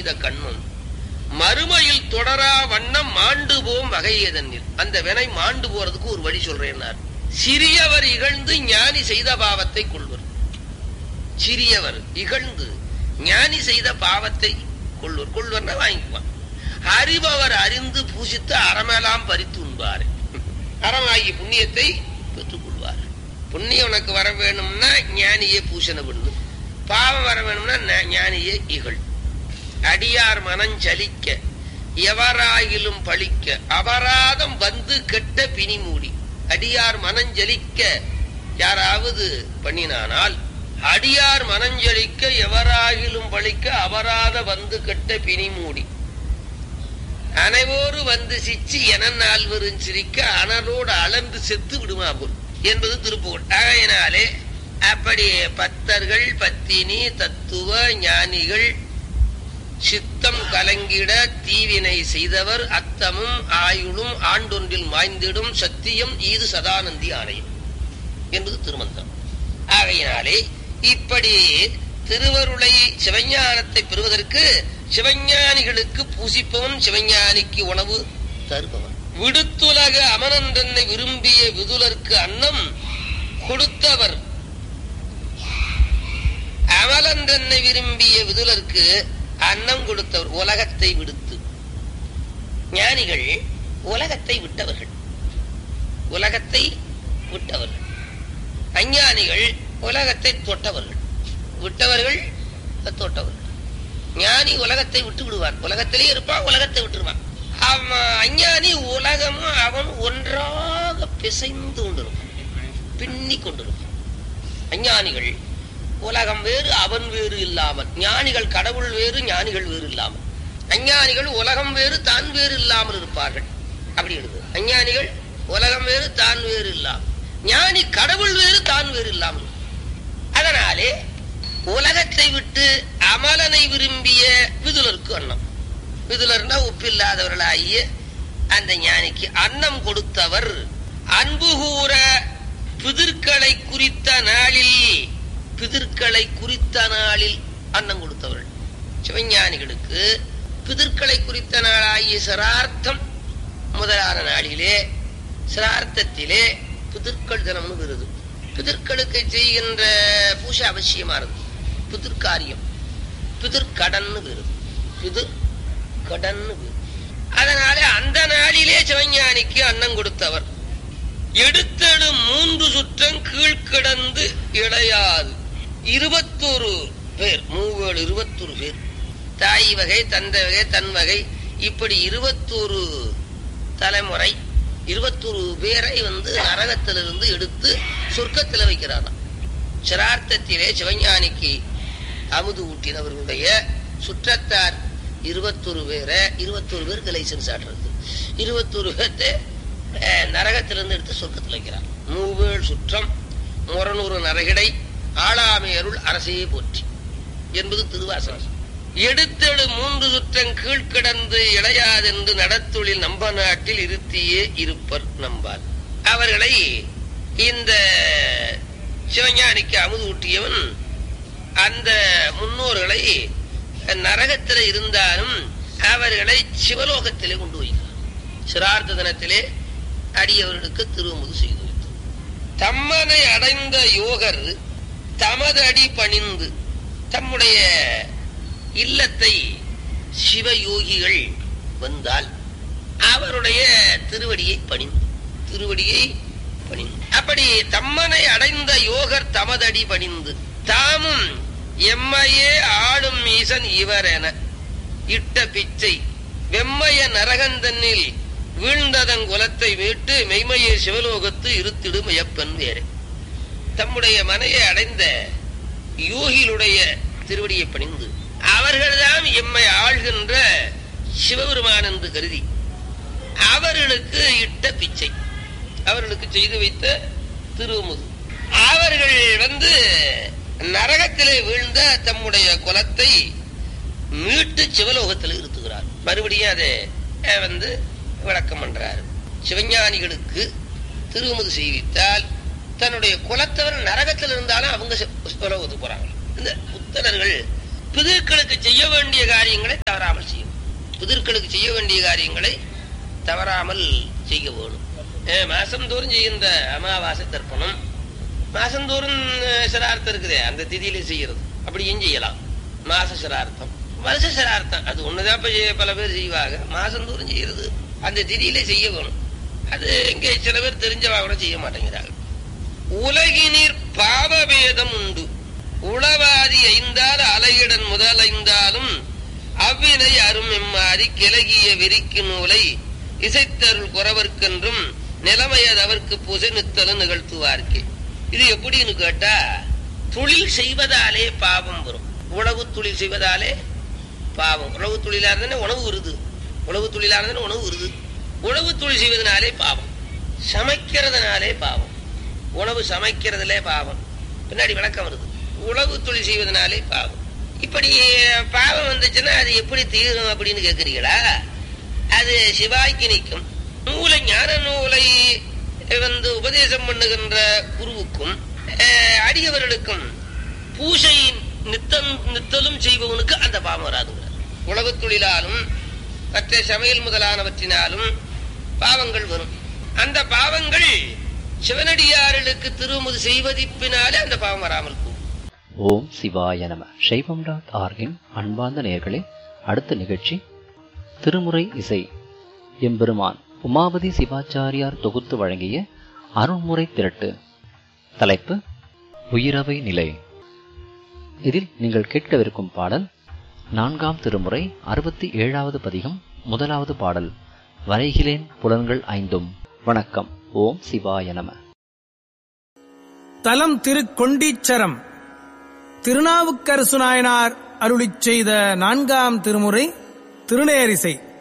செய்த கண்ணும் மறுமையில் தொடரா வண்ணம் மாண்டு போம் வகையதனில் அந்த வினை மாண்டு போறதுக்கு ஒரு வழி சொல்றேன்னார் சிறியவர் இகழ்ந்து ஞானி செய்த பாவத்தை கொள்வர் சிறியவர் இகழ்ந்து ஞானி செய்த பாவத்தை கொள்வர் கொள்வர்னா வாங்கிக்குவான் அறிபவர் அறிந்து பூசித்து அறமெல்லாம் பறித்து உண்பார் அறமாகிய புண்ணியத்தை பெற்றுக் கொள்வார் புண்ணியம் உனக்கு வர வேணும்னா ஞானியே பூசண பண்ணு பாவம் வர வேணும்னா ஞா- ஞானியே இகழ் அடியார் மனஞ்சலிக்க எவராயிலும் பழிக்க அபராதம் வந்து கெட்ட பிணி மூடி அடியார் மனஞ்சலிக்க யாராவது பண்ணினானால் அடியார் மனஞ்சலிக்க எவராகிலும் பழிக்க அபராத வந்து கெட்ட பிணி மூடி அனைவோரு வந்து சிச்சி என நால்வரும் சிரிக்க அனலோடு அளந்து செத்து விடுமா போல் என்பது திருப்புகழ் ஆகையினாலே அப்படி பத்தர்கள் பத்தினி தத்துவ ஞானிகள் சித்தம் கலங்கிட தீவினை செய்தவர் அத்தமும் ஆயுளும் ஆண்டொன்றில் மாய்ந்திடும் சத்தியம் ஈது சதானந்தி ஆணையம் என்பது திருமந்தம் ஆகையினாலே இப்படி திருவருளை சிவஞானத்தை பெறுவதற்கு சிவஞானிகளுக்கு பூசிப்பவன் சிவஞானிக்கு உணவு தருபவன் விடுத்துலக அமனந்தன்னை விரும்பிய விதுலர்க்கு அன்னம் கொடுத்தவர் அமலந்தன்னை விரும்பிய விதுலர்க்கு அன்னம் கொடுத்தவர் உலகத்தை விடுத்து ஞானிகள் உலகத்தை விட்டவர்கள் உலகத்தை விட்டவர்கள் அஞ்ஞானிகள் உலகத்தை தொட்டவர்கள் விட்டவர்கள் தொட்டவர்கள் ஞானி உலகத்தை விட்டு விடுவான் உலகத்திலே இருப்பான் உலகத்தை விட்டுருவான் அவன் அஞ்ஞானி உலகமும் அவன் ஒன்றாக பிசைந்து கொண்டிருப்பான் பின்னி கொண்டிருப்பான் அஞ்ஞானிகள் உலகம் வேறு அவன் வேறு இல்லாமல் ஞானிகள் கடவுள் வேறு ஞானிகள் வேறு இல்லாமல் அஞ்ஞானிகள் உலகம் வேறு தான் வேறு இல்லாமல் இருப்பார்கள் அப்படி இருக்கு அஞ்ஞானிகள் உலகம் வேறு தான் வேறு இல்லாமல் ஞானி கடவுள் வேறு தான் வேறு இல்லாமல் அதனாலே உலகத்தை விட்டு அமலனை விரும்பிய விதுலருக்கு அன்னம் விதுலர்னா ஒப்பில்லாதவர்களாகிய அந்த ஞானிக்கு அன்னம் கொடுத்தவர் அன்பு கூற பிதிர்களை குறித்த நாளில் பிதிர்களை குறித்த நாளில் அன்னம் கொடுத்தவர்கள் சிவஞானிகளுக்கு பிதிர்களை குறித்த நாளாகிய சிரார்த்தம் முதலான நாளிலே சிரார்த்தத்திலே பிதிர்கள் தினம்னு வருது பிதிர்களுக்கு செய்கின்ற பூஜை அவசியமானது பிதிர்காரியம் பிதிர்கடன்னு வருது பிதிர் கடன்னு வருது அதனால அந்த நாளிலே சிவஞானிக்கு அன்னம் கொடுத்தவர் எடுத்தெடு மூன்று சுற்றம் கீழ்கிடந்து இளையாது இருபத்தொரு பேர் மூவேழு இருபத்தொரு பேர் தாய் வகை தந்தை வகை தன் வகை இப்படி இருபத்தொரு தலைமுறை இருபத்தொரு பேரை வந்து நரகத்திலிருந்து எடுத்து சொர்க்கத்தில் வைக்கிறாராம் சிரார்த்தத்திலே சிவஞானிக்கு அமுது ஊட்டினவர்களுடைய சுற்றத்தார் இருபத்தொரு பேரை இருபத்தொரு பேருக்கு லைசன்ஸ் ஆடுறது இருபத்தொரு பேர்த்தை அஹ், நரகத்திலிருந்து எடுத்து சொர்க்கத்தில் வைக்கிறார் மூவேள் சுற்றம் முரநூறு நரகிடை ஆளாமை அருள் அரசையே போற்றி என்பது திருவாசகம் எடுத்தெழு மூன்று சுற்றம் கீழ்கிடந்து இளையாதென்று நடத்தொழில் நம்ப நாட்டில் இருத்தியே இருப்பர் நம்பார் அவர்களை இந்த சிவஞானிக்கு அமுது ஊட்டியவன் அந்த முன்னோர்களை நரகத்தில் இருந்தாலும் அவர்களை சிவலோகத்திலே கொண்டு வைக்கிறார் சிரார்த்த தினத்திலே அடியவர்களுக்கு திருமுது செய்து வைத்தார் தம்மனை அடைந்த யோகர் தமது அடி பணிந்து தம்முடைய இல்லத்தை சிவயோகிகள் வந்தால் அவருடைய திருவடியை பணிந்து திருவடியை பணிந்து அப்படி தம்மனை அடைந்த யோகர் தமதடி பணிந்து தாமும் எம்மையே ஆளும் ஈசன் இவர் என இட்ட பிச்சை வெம்மைய நரகந்தன்னில் வீழ்ந்ததன் குலத்தை மீட்டு மெய்மையை சிவலோகத்து இருத்திடும் எப்பன் வேறு தம்முடைய மனையை அடைந்த யோகிகளுடைய திருவடியை பணிந்து அவர்கள்தான் எம்மை ஆள்கின்ற சிவபெருமான் என்று கருதி அவர்களுக்கு இட்ட பிச்சை அவர்களுக்கு செய்து வைத்த திருமுது அவர்கள் வந்து நரகத்திலே வீழ்ந்த தம்முடைய குலத்தை மீட்டு சிவலோகத்தில் இருத்துகிறார் மறுபடியும் அதை அஹ், வந்து விளக்கம் பண்றார் சிவஞானிகளுக்கு திருமுது செய்வித்தால் தன்னுடைய குலத்தவர் நரகத்தில் இருந்தாலும் அவங்க சி- சிவலோகத்துக்கு போறாங்க இந்த புத்தனர்கள் பிதுக்களுக்கு செய்ய வேண்டிய காரியங்களை தவறாம பித்ருக்களுக்கு செய்ய வேண்டிய காரியங்களை தவறாமல் செய்ய வேணும் அஹ் மாசந்தோறும் செய்கின்ற அமாவாசை தர்ப்பணம் மாசந்தோறும் அஹ், சிரார்த்தம் இருக்குதே அந்த திதியில செய்யறது அப்படியும் செய்யலாம் மாச சிரார்த்தம் வருஷ சிரார்த்தம் அது ஒண்ணுதான் இப்ப செய்ய- பல பேர் செய்வாங்க மாசந்தோறும் செய்யறது அந்த திதியில செய்ய வேணும் அது இங்கே சில பேர் தெரிஞ்சவா கூட செய்ய மாட்டேங்கிறாங்க உலகினிற் பாவபேதம் உண்டு உளவாதி ஐந்தால் அலையிடன் முதலைந்தாலும் அவ்வினை அரும் எம்மாறி கிளகிய விரிக்கு நூலை இசைத்தருள் குறவர்க்கென்றும் நிலைமையதவர்க்கு புசை நித்தலும் நிகழ்த்துவார்க்கே இது எப்படின்னு கேட்டா தொழில் செய்வதாலே பாவம் வரும் உழவு தொழில் செய்வதாலே பாவம் உழவு தொழிலா இருந்தானே உணவு வருது உழவு தொழிலா இருந்தானே உணவு வருது உழவு தொழில் செய்வதனாலே பாவம் சமைக்கிறதுனாலே பாவம் உணவு சமைக்கிறதுலே பாவம் பின்னாடி விளக்கம் வருது உழவு தொழில் செய்வதனாலே பாவம் இப்படி பாவம் வந்துச்சுன்னா அது எப்படி தீரும் அப்படின்னு கேக்குறீங்களா அது சிவாய்க்கு நிற்கும் நூலை ஞான நூலை வந்து உபதேசம் பண்ணுகின்ற குருவுக்கும் அஹ், அடியவர்களுக்கும் பூசை நித்தம் நித்தலும் செய்பவனுக்கு அந்த பாவம் வராதுங்க உழவு தொழிலாலும் மற்ற சமையல் முதலானவற்றினாலும் பாவங்கள் வரும் அந்த பாவங்கள் சிவனடியார்களுக்கு திருமுது செய்வதிப்பினாலே அந்த பாவம் வராமல் போகும் ஓம் சிவாய நம சைவம் டாட் ஆர்கின் அன்பார்ந்த நேயர்களே அடுத்த நிகழ்ச்சி திருமுறை இசை எம்பெருமான் உமாபதி சிவாச்சாரியார் தொகுத்து வழங்கிய அருண்முறை திரட்டு தலைப்பு உயிரவை நிலை இதில் நீங்கள் கேட்கவிருக்கும் பாடல் நான்காம் திருமுறை அறுபத்தி ஏழாவது பதிகம் முதலாவது பாடல் வரைகிலேன் புலன்கள் ஐந்தும் வணக்கம் ஓம் சிவாய நம தலம் திருக்கொண்டீச்சரம் திருநாவுக்கரசு நாயனார் அருளிச் செய்த நான்காம் திருமுறை திருநேரிசை